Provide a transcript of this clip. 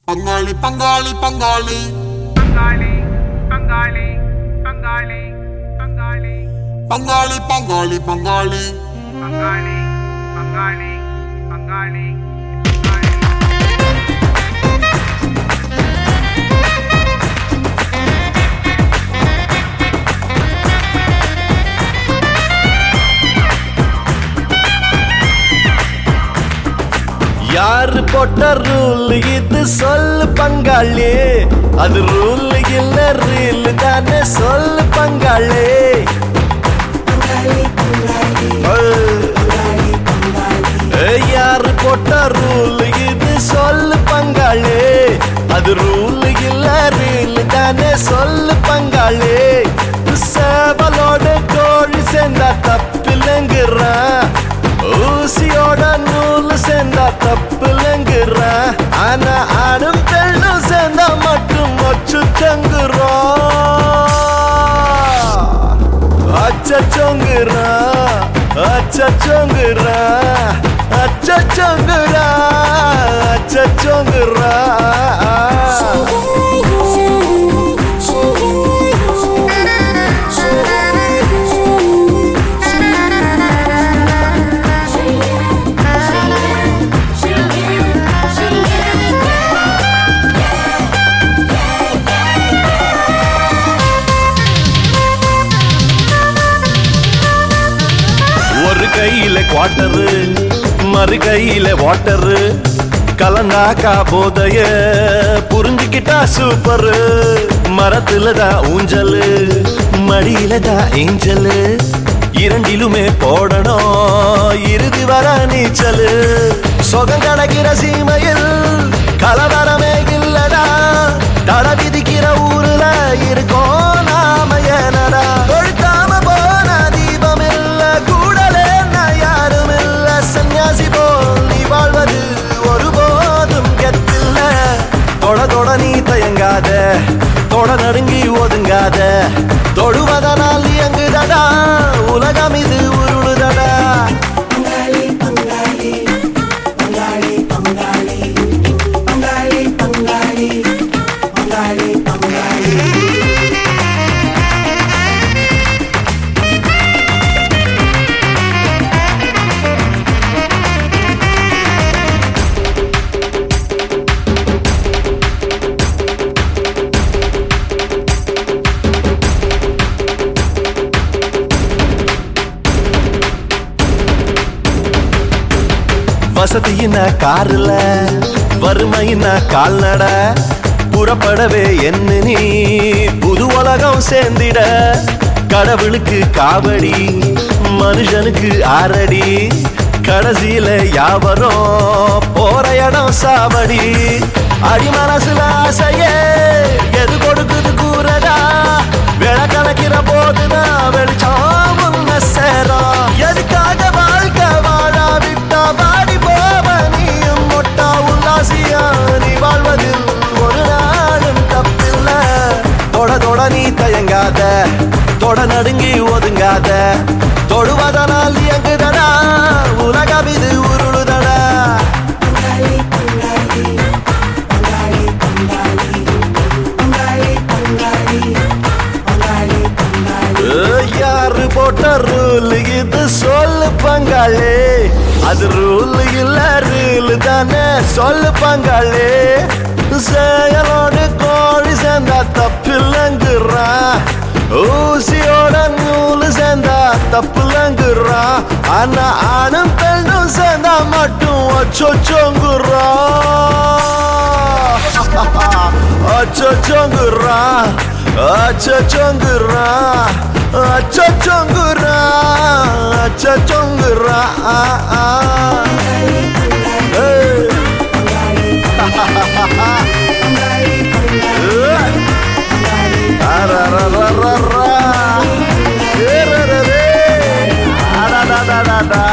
பங்காளி பங்காளி பங்காளி பங்காளி பங்காளி பங்காளி பங்காளி பங்காளி பங்காளி பங்காளி பங்காளி பங்காளி பங்காளி யாரு போட்ட ரூல் இது சொல்லு பங்காளி அது ரூல் இல்ல ரீல் தானே சொல்லு பங்காளி ஏய், யாரு போட்ட ரூல் இது சொல்லு பங்காளி அது ரூல் இல்ல ரீல் தானே சொல்லு பங்காளி சேவலோட கோழி சேர்ந்தா தப்பில்லைங்கிறான் ஊசியோட நூல் சேர்ந்தா தப்பில்லைங்கிறான் ஆனா ஆணும் பெண்ணும் சேர்ந்தா மட்டும் ஒச்சு தங்குறோம் அச்சச்சோங்குறா அச்சச்சோங்குறா அச்சச்சோங்குறா அச்சச்சோங்குறா ஒரு கையில குவாட்டரு மறு கையில வாட்டரு கலந்தாக்கா போதைய புரிஞ்சுக்கிட்டா சூப்பரு மரத்துல தான் ஊஞ்சலு மடியில தான் ஏஞ்சலு இரண்டிலுமே போடணும் இறுதி வர நீச்சலு சொகம் கிடைக்கிற சீமையில் கலவரமே இல்லடா தட விதிக்கிற ஊருல இருக்கோம் நாம ஏனடா கொழுத்தாம போன தீபம் இல்ல கூடலே நான் யாரும் இல்ல சன்னியாசி போல் நீ வாழ்வது ஒருபோதும் கெத்தில்ல தொட தொட நீ தயங்காத தொட நடுங்கி ஒதுங்காத தொடுவதனால் இயங்குதடா உலகம் இது உருளுதடா வசதியின காருல வறுமையின கால்நட புறப்படவே என்ன நீ புது உலகம் சேர்ந்திட கடவுளுக்கு காவடி மனுஷனுக்கு ஆரடி கடைசியில யாவரும் போற இடம் சாவடி அடி மனசுல ஆசையே எது கொடுக்குது கூறடா விள கலக்கிற போதுதான் வெளிச்சம் உன்ன சேரும் எதுக்காக வாழ்க்கை வாழா விட்டா வாடி போவ நீயும் மொட்டா உல்லாசியா நீ வாழ்வதில் ஒரு நாளும் தப்பில்ல தொட தொட நீ தயங்காத தொட நடுங்கி ஒதுங்காத தொடுவதனால் இயங்குதடா உலகம் இது உருளுதடா ஏய், யாரு போட்ட ரூல் இது சொல்லு பங்காளி அது ரூல் இல்ல ரீல் தானே சொல்லு பங்காளி செயலோடு கோழி சேர்ந்தா தப்பில்லைங்கிறான் ஊசியோட நூல் சேர்ந்தா தப்பில்லைங்கிறான் ஆனா ஆணும் பெண்ணும் சேர்ந்தா மட்டும் ஒச்சொச்சோங்குறான் அச்சோங்குறா அச்சோங்குறா அச்சோங்குறா அச்சோங்குறா அரரரரரா. ஏரரரே. அடடடடடா.